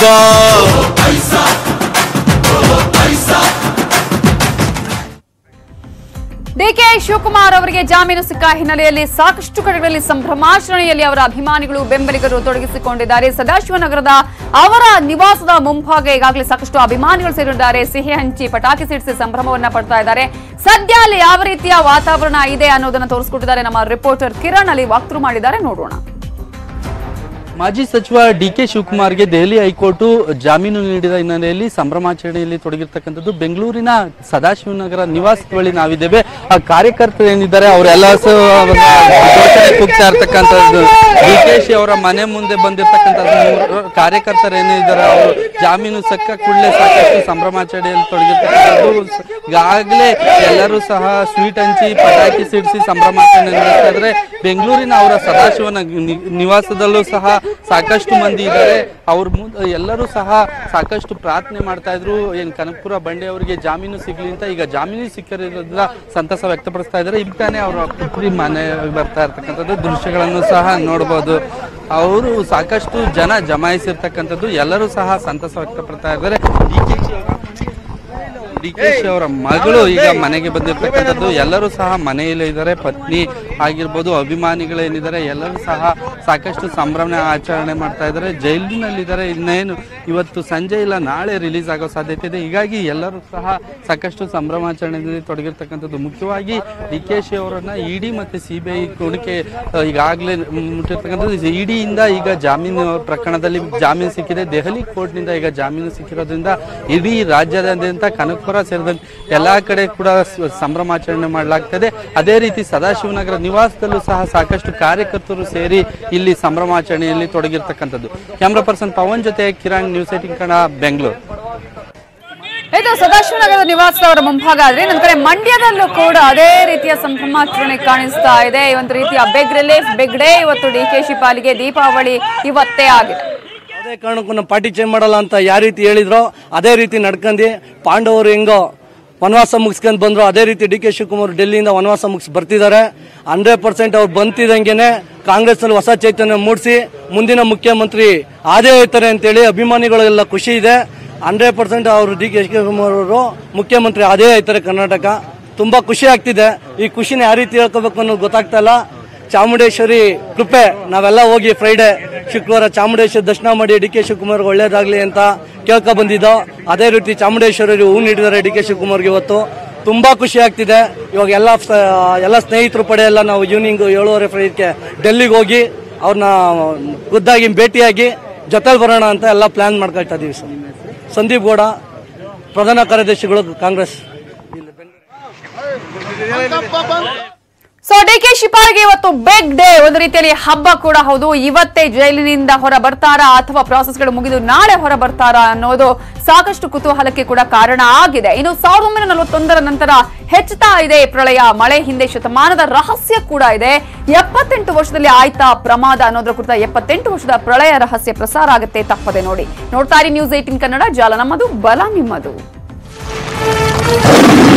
DK Shivakumar ಅವರಿಗೆ ಜಾಮೀನು ಸಿಕ್ಕ ಹಿನ್ನೆಲೆಯಲ್ಲಿ ಸಾಕಷ್ಟು ಕಡೆಗಳಲ್ಲಿ ಸಂಭ್ರಮಾಚರಣೆಯಲ್ಲಿ ಅವರ ಅಭಿಮಾನಿಗಳು ಬೆಂಬಲಿಗರು ತೊಡಗಿಸಿಕೊಂಡಿದ್ದಾರೆ ಸದಾಶಿವನಗರದ ಅವರ ನಿವಾಸದ ಮುಂಭಾಗ ಈಗಾಗಲೇ ಸಾಕಷ್ಟು ಅಭಿಮಾನಿಗಳು ಸೇರಿದ್ದಾರೆ ಸಿಹಿ ಹಂಚಿ ಪಟಾಕಿ ಸಿಡಿಸಿ ಸಂಭ್ರಮವನ್ನ ಪಡ್ತಾ ಇದ್ದಾರೆ ಸದ್ಯ ಅಲ್ಲಿ ಯಾವ ರೀತಿಯ ವಾತಾವರಣ ಇದೆ ಅನ್ನೋದನ್ನ ತೋರಿಸ್ಕೊಟ್ಟಿದ್ದಾರೆ ನಮ್ಮ ರಿಪೋರ್ಟರ್ ಕಿರಣ್ ಅಲ್ಲಿ ವಾಕ್ತೃ ಮಾಡಿದ್ದಾರೆ ನೋಡೋಣ ಮಾಜಿ ಸಚಿವ ಡಿ ಕೆ ಶಿವಕುಮಾರ್ಗೆ ದೆಹಲಿ ಹೈಕೋರ್ಟ್ ಜಾಮೀನು ನೀಡಿದ ಹಿನ್ನೆಲೆಯಲ್ಲಿ ಸಂಭ್ರಮಾಚರಣೆಯಲ್ಲಿ ತೊಡಗಿರ್ತಕ್ಕಂಥದ್ದು ಬೆಂಗಳೂರಿನ ಸದಾಶಿವನಗರ ನಿವಾಸದ ಬಳಿ ನಾವಿದ್ದೇವೆ ಆ ಕಾರ್ಯಕರ್ತರು ಏನಿದ್ದಾರೆ ಅವರೆಲ್ಲ ಕೂಗ್ತಾ ಇರ್ತಕ್ಕಂಥದ್ದು ಡಿ ಕೆ ಶಿ ಅವರ ಮನೆ ಮುಂದೆ ಬಂದಿರತಕ್ಕಂಥದ್ದು ಕಾರ್ಯಕರ್ತರು ಏನಿದ್ದಾರೆ ಅವರು ಜಾಮೀನು ಸಕ್ಕ ಕೂಡಲೇ ಸಾಕಷ್ಟು ಸಂಭ್ರಮಾಚರಣೆಯಲ್ಲಿ ತೊಡಗಿರ್ತಕ್ಕಂಥದ್ದು ಈಗಾಗಲೇ ಎಲ್ಲರೂ ಸಹ ಸ್ವೀಟ್ ಹಂಚಿ ಪಟಾಕಿ ಸಿಡಿಸಿ ಸಂಭ್ರಮಾಚರಣೆ ನಡೆಸ್ತಾ ಇದ್ದಾರೆ ಬೆಂಗಳೂರಿನ ಅವರ ಸದಾಶಿವನ ನಿ- ನಿವಾಸದಲ್ಲೂ ಸಹ ಸಾಕಷ್ಟು ಮಂದಿ ಇದ್ದಾರೆ ಅವ್ರ ಮುಂದೆ ಎಲ್ಲರೂ ಸಹ ಸಾಕಷ್ಟು ಪ್ರಾರ್ಥನೆ ಮಾಡ್ತಾ ಇದ್ರು ಏನ್ ಕನಕಪುರ ಬಂಡೆ ಅವರಿಗೆ ಜಾಮೀನು ಸಿಗ್ಲಿ ಅಂತ ಈಗ ಜಾಮೀನು ಸಿಕ್ಕಿರೋದ್ರಿಂದ ಸಂತಸ ವ್ಯಕ್ತಪಡಿಸ್ತಾ ಇದ್ದಾರೆ ಈಗ ತಾನೇ ಅವರ ಪುತ್ರಿ ಮನೆ ಬರ್ತಾ ಇರ್ತಕ್ಕಂಥದ್ದು ದೃಶ್ಯಗಳನ್ನು ಸಹ ನೋಡಬಹುದು ಅವರು ಸಾಕಷ್ಟು ಜನ ಜಮಾಯಿಸಿರ್ತಕ್ಕಂಥದ್ದು ಎಲ್ಲರೂ ಸಹ ಸಂತಸ ವ್ಯಕ್ತಪಡ್ತಾ ಇದ್ದಾರೆ ಡಿ ಕೆ ಶಿ ಅವರ ಮಗಳು ಈಗ ಮನೆಗೆ ಬಂದಿರತಕ್ಕಂಥದ್ದು ಎಲ್ಲರೂ ಸಹ ಮನೆಯಲ್ಲೇ ಇದ್ದಾರೆ ಪತ್ನಿ ಆಗಿರ್ಬೋದು ಅಭಿಮಾನಿಗಳೇನಿದ್ದಾರೆ ಎಲ್ಲರೂ ಸಹ ಸಾಕಷ್ಟು ಸಂಭ್ರಮ ಆಚರಣೆ ಮಾಡ್ತಾ ಇದ್ದಾರೆ ಜೈಲಿನಲ್ಲಿದ್ದಾರೆ ಇನ್ನೇನು ಇವತ್ತು ಸಂಜೆ ಇಲ್ಲ ನಾಳೆ ರಿಲೀಸ್ ಆಗೋ ಸಾಧ್ಯತೆ ಇದೆ ಹೀಗಾಗಿ ಎಲ್ಲರೂ ಸಹ ಸಾಕಷ್ಟು ಸಂಭ್ರಮಾಚರಣೆಯಲ್ಲಿ ತೊಡಗಿರ್ತಕ್ಕಂಥದ್ದು ಮುಖ್ಯವಾಗಿ ಡಿ ಕೆ ಶಿ ಅವರನ್ನ ಇಡಿ ಮತ್ತೆ ಸಿ ಬಿ ಐ ಕುಣಿಕೆ ಈಗಾಗಲೇ ಮುಟ್ಟಿರ್ತಕ್ಕಂಥದ್ದು ಇಡಿಯಿಂದ ಈಗ ಜಾಮೀನು ಪ್ರಕರಣದಲ್ಲಿ ಜಾಮೀನು ಸಿಕ್ಕಿದೆ ದೆಹಲಿ ಕೋರ್ಟ್ನಿಂದ ಈಗ ಜಾಮೀನು ಸಿಕ್ಕಿರೋದ್ರಿಂದ ಇಡೀ ರಾಜ್ಯಾದ್ಯಂತ ಕನಕಪುರ ಸೇರಿದಂತೆ ಎಲ್ಲಾ ಕಡೆ ಕೂಡ ಸ- ಸಂಭ್ರಮಾಚರಣೆ ಮಾಡಲಾಗ್ತದೆ ಅದೇ ರೀತಿ ಸದಾಶಿವನಗರ ನಿವಾಸದಲ್ಲೂ ಸಹ ಸಾಕಷ್ಟು ಕಾರ್ಯಕರ್ತರು ಸೇರಿ ಇಲ್ಲಿ ಸಂಭ್ರಮಾಚರಣೆಯಲ್ಲಿ ತೊಡಗಿರ್ತಕ್ಕಂಥದ್ದು ಕ್ಯಾಮ್ರಾ ಪರ್ಸನ್ ಪವನ್ ಜೊತೆ ಕಿರಣ್ ನ್ಯೂಸ್ ಏಟಿನ್ ಕನ್ನಡ ಬೆಂಗಳೂರು ಇದು ಸದಾಶಿವನಗರದ ನಿವಾಸದವರ ಮುಂಭಾಗ ಆದ್ರೆ ನನ್ನ ಕಡೆ ಮಂಡ್ಯದಲ್ಲೂ ಕೂಡ ಅದೇ ರೀತಿಯ ಸಂಭ್ರಮಾಚರಣೆ ಕಾಣಿಸ್ತಾ ಇದೆ ಈ ಒಂದು ರೀತಿಯ ಬೆಗ್ ರಿಲೀಫ್ ಬೆಗ್ ಡೇ ಇವತ್ತು ಡಿ ಕೆ ಶಿ ಪಾಲಿಗೆ ದೀಪಾವಳಿ ಇವತ್ತೇ ಆಗಿದೆ ಯಾವುದೇ ಕಾರಣಕ್ಕೂ ನಮ್ಮ ಪಾರ್ಟಿ ಚೇಂಜ್ ಮಾಡಲ್ಲ ಅಂತ ಯಾವ ರೀತಿ ಹೇಳಿದ್ರೋ ಅದೇ ರೀತಿ ನಡ್ಕಂಡು ಪಾಂಡವರು ಹೆಂಗೋ ವನವಾಸ ಮುಗಿಸ್ಕೊಂಡು ಬಂದ್ರು ಅದೇ ರೀತಿ ಡಿ ಕೆ ಶಿವಕುಮಾರ್ ಡೆಲ್ಲಿಯಿಂದ ವನವಾಸ ಮುಗಿಸಿ ಬರ್ತಿದ್ದಾರೆ ಹಂಡ್ರೆಡ್ ಪರ್ಸೆಂಟ್ ಅವ್ರು ಬಂತಿದಂಗೆನೆ ಕಾಂಗ್ರೆಸ್ನಲ್ಲಿ ಹೊಸ ಚೈತನ್ಯ ಮೂಡಿಸಿ ಮುಂದಿನ ಮುಖ್ಯಮಂತ್ರಿ ಆದೇ ಹೋಯ್ತಾರೆ ಅಂತೇಳಿ ಅಭಿಮಾನಿಗಳೆಲ್ಲ ಖುಷಿ ಇದೆ ಹಂಡ್ರೆಡ್ ಪರ್ಸೆಂಟ್ ಅವರು ಡಿ ಕೆ ಶಿವಕುಮಾರ್ ಅವರು ಮುಖ್ಯಮಂತ್ರಿ ಅದೇ ಆಯ್ತಾರೆ ಕರ್ನಾಟಕ ತುಂಬಾ ಖುಷಿ ಆಗ್ತಿದೆ ಈ ಖುಷಿನ ಯಾವ ರೀತಿ ಹೇಳ್ಕೋಬೇಕು ಅನ್ನೋದು ಗೊತ್ತಾಗ್ತಾ ಇಲ್ಲ ಚಾಮುಂಡೇಶ್ವರಿ ಕೃಪೆ ನಾವೆಲ್ಲ ಹೋಗಿ ಫ್ರೈಡೆ ಶುಕ್ರವಾರ ಚಾಮುಂಡೇಶ್ವರಿ ದರ್ಶನ ಮಾಡಿ ಡಿ ಕೆ ಶಿವಕುಮಾರ್ ಒಳ್ಳೇದಾಗ್ಲಿ ಅಂತ ಕೇಳ್ಕೊ ಬಂದಿದ್ದೋ ಅದೇ ರೀತಿ ಚಾಮುಂಡೇಶ್ವರಿ ಹೂ ನೀಡಿದ್ದಾರೆ ಡಿ ಕೆ ಶಿವಕುಮಾರ್ಗೆ ಇವತ್ತು ತುಂಬಾ ಖುಷಿ ಆಗ್ತಿದೆ ಇವಾಗ ಎಲ್ಲ ಸ- ಎಲ್ಲ ಸ್ನೇಹಿತರು ಪಡೆ ಎಲ್ಲ ನಾವು ಈವ್ನಿಂಗ್ ಏಳುವರೆ ಫ್ರೈಡ್ಗೆ ಡೆಲ್ಲಿಗೆ ಹೋಗಿ ಅವ್ರನ್ನ ಖುದ್ದಾಗಿ ಭೇಟಿಯಾಗಿ ಜೊತೆಲಿ ಬರೋಣ ಅಂತ ಎಲ್ಲ ಪ್ಲಾನ್ ಮಾಡ್ಕೊಳ್ತಾ ಇದೀವಿ ಸರ್ ಸಂದೀಪ್ ಗೌಡ ಪ್ರಧಾನ ಕಾರ್ಯದರ್ಶಿಗಳು ಕಾಂಗ್ರೆಸ್ ಸೊ ಡಿ ಕೆ ಶಿಪಾರಿಗೆ ಇವತ್ತು ಬಿಗ್ ಡೇ ಒಂದು ರೀತಿಯಲ್ಲಿ ಹಬ್ಬ ಕೂಡ ಹೌದು ಇವತ್ತೇ ಜೈಲಿನಿಂದ ಹೊರ ಬರ್ತಾರಾ ಅಥವಾ ಪ್ರಾಸೆಸ್ಗಳು ಮುಗಿದು ನಾಳೆ ಹೊರ ಬರ್ತಾರಾ ಅನ್ನೋದು ಸಾಕಷ್ಟು ಕುತೂಹಲಕ್ಕೆ ಕೂಡ ಕಾರಣ ಆಗಿದೆ ಇನ್ನು ಸಾವಿರದ ಒಂಬೈನೂರ ನಲವತ್ತೊಂದರ ನಂತರ ಹೆಚ್ಚುತ್ತಾ ಇದೆ ಪ್ರಳಯ ಮಳೆ ಹಿಂದೆ ಶತಮಾನದ ರಹಸ್ಯ ಕೂಡ ಇದೆ ಎಪ್ಪತ್ತೆಂಟು ವರ್ಷದಲ್ಲಿ ಆಯ್ತಾ ಪ್ರಮಾದ ಅನ್ನೋದ್ರ ಕುರಿತ ಎಪ್ಪತ್ತೆಂಟು ವರ್ಷದ ಪ್ರಳಯ ರಹಸ್ಯ ಪ್ರಸಾರ ಆಗುತ್ತೆ ತಪ್ಪದೆ ನೋಡಿ ನೋಡ್ತಾ ಇರಿ ನ್ಯೂಸ್ ಏಟಿನ್ ಕನ್ನಡ ಜಾಲ ನಮ್ಮದು ಬಲ ನಿಮ್ಮದು